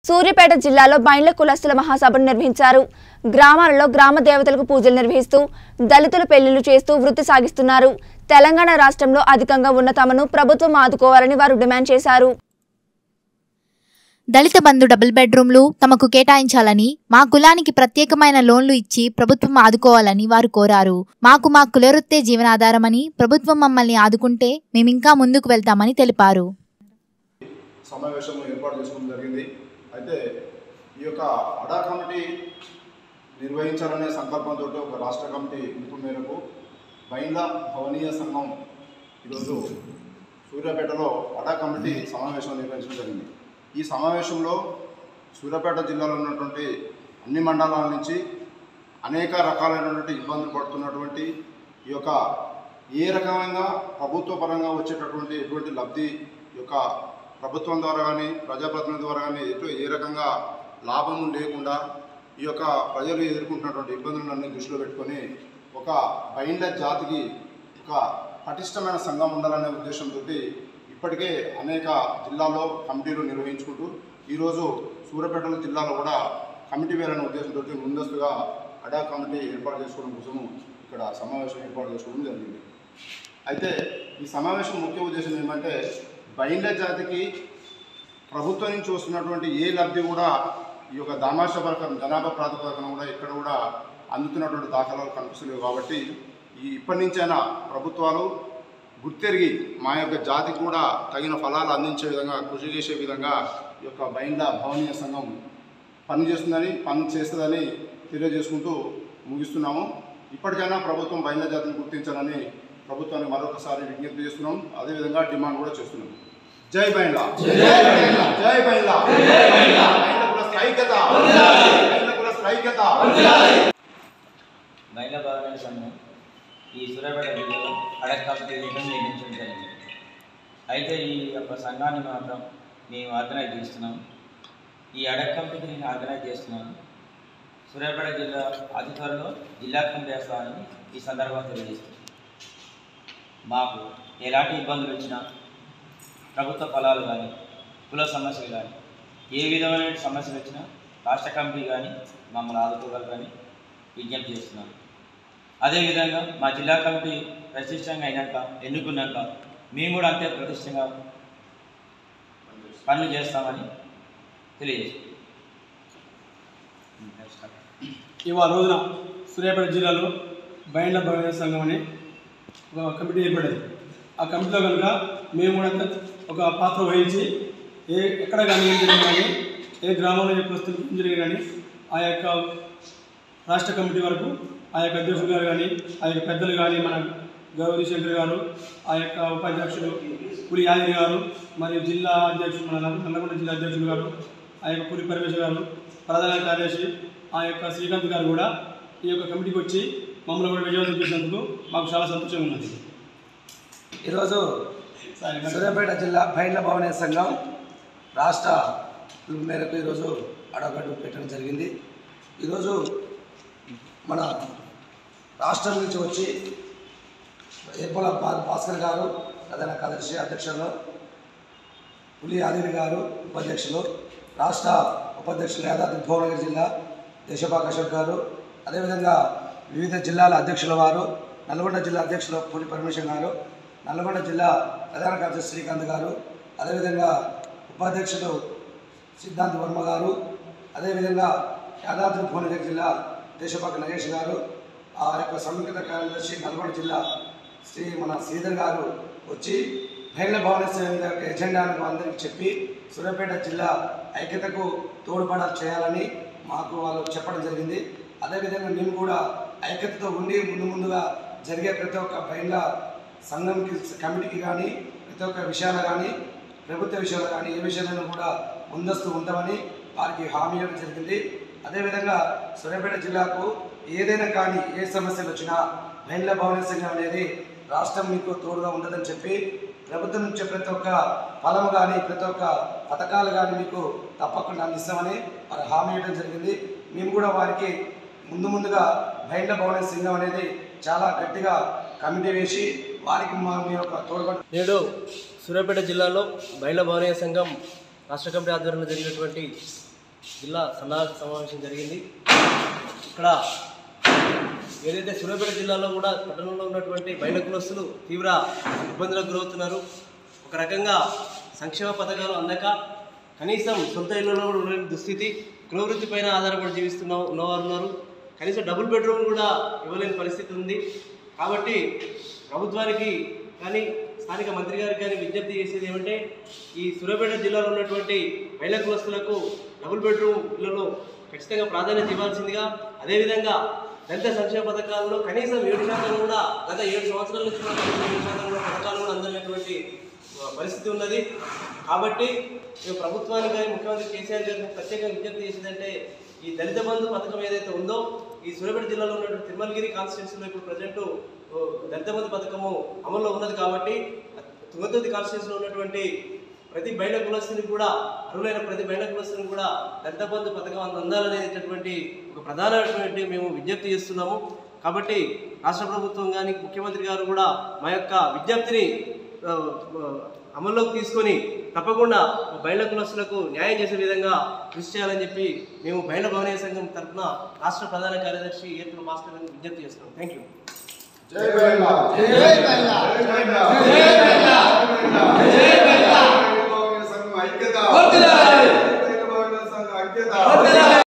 సూర్యాపేట జిల్లాలో బైండ్ల కులస్తుల మహాసభను నిర్వహించారు గ్రామాలలో గ్రామ దేవతలకు పూజలు నిర్వహిస్తూ దళితుల పెళ్లిళ్లు చేస్తూ వృత్తి సాగిస్తున్నారు తెలంగాణ రాష్ట్రంలో అధికంగా ఉన్న తమను ప్రభుత్వం ఆదుకోవాలని వారు డిమాండ్ చేశారు దళిత బంధు డబుల్ బెడ్రూమ్లు తమకు కేటాయించాలని మా కులానికి ప్రత్యేకమైన లోన్లు ఇచ్చి ప్రభుత్వం ఆదుకోవాలని వారు కోరారు మాకు మా కులవృత్తే జీవనాధారమని ప్రభుత్వం మమ్మల్ని ఆదుకుంటే మేమింకా ముందుకు వెళ్తామని తెలిపారు సమావేశం ఏర్పాటు చేసుకోవడం జరిగింది అయితే ఈ యొక్క అడా కమిటీ నిర్వహించాలనే సంకల్పంతో ఒక రాష్ట్ర కమిటీ పిలుపు మేరకు బైండ్ల భవనీయ సంఘం ఈరోజు సూర్యాపేటలో అడా కమిటీ సమావేశం నిర్వహించడం జరిగింది ఈ సమావేశంలో సూర్యాపేట జిల్లాలో ఉన్నటువంటి అన్ని మండలాల నుంచి అనేక రకాలైనటువంటి ఇబ్బందులు పడుతున్నటువంటి ఈ యొక్క ఏ రకమైన ప్రభుత్వ పరంగా వచ్చేటటువంటి ఎటువంటి లబ్ధి ఈ యొక్క ప్రభుత్వం ద్వారా కానీ ప్రజాప్రతినిధి ద్వారా కానీ ఎటు ఏ రకంగా లాభం లేకుండా ఈ యొక్క ప్రజలు ఎదుర్కొంటున్నటువంటి ఇబ్బందులన్నీ దృష్టిలో పెట్టుకొని ఒక బైండ్ల జాతికి ఒక పటిష్టమైన సంఘం ఉండాలనే ఉద్దేశంతో ఇప్పటికే అనేక జిల్లాల్లో కమిటీలు నిర్వహించుకుంటూ ఈరోజు సూర్యాపేట జిల్లాలో కూడా కమిటీ వేయాలనే ఉద్దేశంతో ముందస్తుగా అడా కమిటీ ఏర్పాటు చేసుకోవడం కోసము ఇక్కడ సమావేశం ఏర్పాటు చేసుకోవడం జరిగింది అయితే ఈ సమావేశం ముఖ్య ఉద్దేశం ఏమంటే బైండ్ల జాతికి ప్రభుత్వం నుంచి వస్తున్నటువంటి ఏ లబ్ధి కూడా ఈ యొక్క దామాష ప్రకారం జనాభా ప్రాతిపదికన కూడా ఎక్కడ కూడా అందుతున్నటువంటి దాఖలాలు కనిపిస్తలేవు కాబట్టి ఈ ఇప్పటి నుంచైనా ప్రభుత్వాలు గుర్తెరిగి మా యొక్క జాతికి కూడా తగిన ఫలాలు అందించే విధంగా కృషి చేసే విధంగా ఈ యొక్క బైండ్ల భవనీయ సంఘం పనిచేస్తుందని పని చేస్తుందని తెలియజేసుకుంటూ ముగిస్తున్నాము ఇప్పటికైనా ప్రభుత్వం బైండ్ల జాతిని గుర్తించాలని ప్రభుత్వాన్ని మరొకసారి విజ్ఞప్తి చేస్తున్నాం అదేవిధంగా డిమాండ్ కూడా చేస్తున్నాం జై బైండ్ల జై బైండ్ల బైండ్ల కుల ఐక్యత బైండ్ల కుల ఐక్యత మహిళా భవన సంఘం ఈ సూర్యాపేట జిల్లాలో అడక్కాపతి మీటింగ్ నిర్మించడం జరిగింది అయితే ఈ యొక్క సంఘాన్ని మాత్రం మేము ఆర్గనైజ్ చేస్తున్నాం ఈ అడక్ కమిటీకి నేను ఆర్గనైజ్ చేస్తున్నాను సూర్యాపేట జిల్లా అతి త్వరలో జిల్లా కమిటీ వేస్తానని ఈ సందర్భంగా తెలియజేస్తున్నాను మాకు ఎలాంటి ఇబ్బందులు వచ్చినా ప్రభుత్వ ఫలాలు కానీ కుల సమస్యలు కానీ ఏ విధమైన సమస్యలు వచ్చినా రాష్ట్ర కమిటీ కానీ మమ్మల్ని ఆదుకోగలరని విజ్ఞప్తి చేస్తున్నాను అదేవిధంగా మా జిల్లా కమిటీ ప్రతిష్టంగా అయినాక ఎన్నుకున్నాక మేము కూడా అంతే ప్రతిష్టంగా పనులు చేస్తామని తెలియజేస్తున్నాం ఇవాళ రోజున సూర్యాపేట జిల్లాలో బైండ్ల భవన సంఘం అని ఒక కమిటీ ఏర్పడింది ఆ కమిటీలో కనుక మేము కూడా ఒక పాత్ర వహించి ఏ ఎక్కడ కానీ ఏం జరిగినా కానీ ఏ గ్రామంలో ఏ పరిస్థితులు ఏం జరిగినా కానీ ఆ యొక్క రాష్ట్ర కమిటీ వరకు ఆ యొక్క అధ్యక్షులు గారు కానీ ఆ యొక్క పెద్దలు కానీ మన గౌరీ శంకర్ గారు ఆ యొక్క ఉపాధ్యక్షులు పులి యాదగిరి గారు మరియు జిల్లా అధ్యక్షులు మన నల్లగొండ జిల్లా అధ్యక్షులు గారు ఆ యొక్క పులి పరమేశ్వర్ గారు ప్రధాన కార్యదర్శి ఆ యొక్క శ్రీకాంత్ గారు కూడా ఈ యొక్క కమిటీకి వచ్చి మమ్మల్ని కూడా విజయవంతం చేసినందుకు మాకు చాలా సంతోషంగా ఉన్నది ఈరోజు సూర్యాపేట జిల్లా బైండ్ల భవన సంఘం రాష్ట్ర పిలుపు మేరకు ఈరోజు అడగడ్డు పెట్టడం జరిగింది ఈరోజు మన రాష్ట్రం నుంచి వచ్చి ఏర్పల భాస్కర్ గారు ప్రధాన కార్యదర్శి అధ్యక్షులు పులి ఆదిరి గారు ఉపాధ్యక్షులు రాష్ట్ర ఉపాధ్యక్షులు యాదాద్రి భువనగిరి జిల్లా దేశపాక్ అశోక్ గారు అదేవిధంగా వివిధ జిల్లాల అధ్యక్షుల వారు నల్గొండ జిల్లా అధ్యక్షులు పులి పరమేశ్వర్ గారు నల్గొండ జిల్లా ప్రధాన కార్యదర్శి శ్రీకాంత్ గారు అదేవిధంగా ఉపాధ్యక్షులు సిద్ధాంత్ వర్మ గారు అదేవిధంగా యాదాద్రి భువనగిరి జిల్లా దేశపాక నగేష్ గారు ఆ యొక్క సంయుక్త కార్యదర్శి నల్గొండ జిల్లా శ్రీ మన శ్రీధర్ గారు వచ్చి మహిళా భవన సంఘం యొక్క ఎజెండాను అందరికీ చెప్పి సూర్యాపేట జిల్లా ఐక్యతకు తోడ్పడాలు చేయాలని మాకు వాళ్ళు చెప్పడం జరిగింది అదేవిధంగా మేము కూడా ఐక్యతతో ఉండి ముందు ముందుగా జరిగే ప్రతి ఒక్క మహిళా సంఘంకి కమిటీకి కానీ ప్రతి ఒక్క విషయాలు కానీ ప్రభుత్వ విషయాలు కానీ ఏ విషయాలను కూడా ముందస్తు ఉంటామని వారికి హామీ ఇవ్వడం జరిగింది అదేవిధంగా సూర్యాపేట జిల్లాకు ఏదైనా కానీ ఏ సమస్యలు వచ్చినా మహిళా భవన సంఘం అనేది రాష్ట్రం మీకు తోడుగా ఉండదని చెప్పి ప్రభుత్వం నుంచి ప్రతి ఒక్క ఫలం కానీ ప్రతి ఒక్క పథకాలు కానీ మీకు తప్పకుండా అందిస్తామని వారు హామీ ఇవ్వడం జరిగింది మేము కూడా వారికి ముందు ముందుగా మహిళా భవన సంఘం అనేది చాలా గట్టిగా కమిటీ వేసి వారికి మా మీ యొక్క తోడ్పడి నేడు సూర్యాపేట జిల్లాలో మహిళా భవనీయ సంఘం రాష్ట్ర కమిటీ ఆధ్వర్యంలో జరిగినటువంటి జిల్లా సన్నాహక సమావేశం జరిగింది ఇక్కడ ఏదైతే సూర్యాపేట జిల్లాలో కూడా పట్టణంలో ఉన్నటువంటి బయట కులస్తులు తీవ్ర ఇబ్బందులకు గురవుతున్నారు ఒక రకంగా సంక్షేమ పథకాలు అందక కనీసం సొంత ఇళ్లలో కూడా ఉండలేని దుస్థితి గృహవృత్తి పైన ఆధారపడి జీవిస్తున్న ఉన్నవారు ఉన్నారు కనీసం డబుల్ బెడ్రూమ్ కూడా ఇవ్వలేని పరిస్థితి ఉంది కాబట్టి ప్రభుత్వానికి కానీ స్థానిక మంత్రి గారికి కానీ విజ్ఞప్తి చేసేది ఏమంటే ఈ సూర్యాపేట జిల్లాలో ఉన్నటువంటి మహిళా కులస్తులకు డబుల్ బెడ్రూమ్ ఇళ్లలో ఖచ్చితంగా ప్రాధాన్యత ఇవ్వాల్సిందిగా అదేవిధంగా దళిత సంక్షేమ పథకాలలో కనీసం ఏడు శాతం కూడా గత ఏడు సంవత్సరాల నుంచి కూడా కనీసం ఏడు శాతం కూడా పథకాలు కూడా అందనటువంటి పరిస్థితి ఉన్నది కాబట్టి మేము ప్రభుత్వానికి కానీ ముఖ్యమంత్రి కేసీఆర్ గారికి ప్రత్యేకంగా విజ్ఞప్తి చేసిందంటే ఈ దళిత బంధు పథకం ఏదైతే ఉందో ఈ సూర్యాపేట జిల్లాలో ఉన్నటువంటి తిరుమలగిరి కాన్స్టిట్యూన్సీలో ఇప్పుడు ప్రజెంట్ దళిత బంధు పథకము అమల్లో ఉన్నది కాబట్టి తుంగతుర్తి కాన్స్టిట్యూన్సీలో ఉన్నటువంటి ప్రతి బయట కులస్తుని కూడా అర్హులైన ప్రతి బయట కులస్తుని కూడా దళిత బంధు పథకం అంద- అందాలనేటటువంటి ఒక ప్రధానమైనటువంటి మేము విజ్ఞప్తి చేస్తున్నాము కాబట్టి రాష్ట్ర ప్రభుత్వం కానీ ముఖ్యమంత్రి గారు కూడా మా యొక్క విజ్ఞప్తిని ఆ, ఆ, అమల్లోకి తీసుకొని తప్పకుండా బయట కులస్తులకు న్యాయం చేసే విధంగా కృషి చేయాలని చెప్పి మేము బయట భవనీయ సంఘం తరఫున రాష్ట్ర ప్రధాన కార్యదర్శి ఏర్పల భాస్కర్ గారిని విజ్ఞప్తి చేస్తున్నాం థ్యాంక్ యూ జై బైలా జై బైలా జై బైలా జై బైలా సంఘం ఐక్యత సంఘం ఐక్యత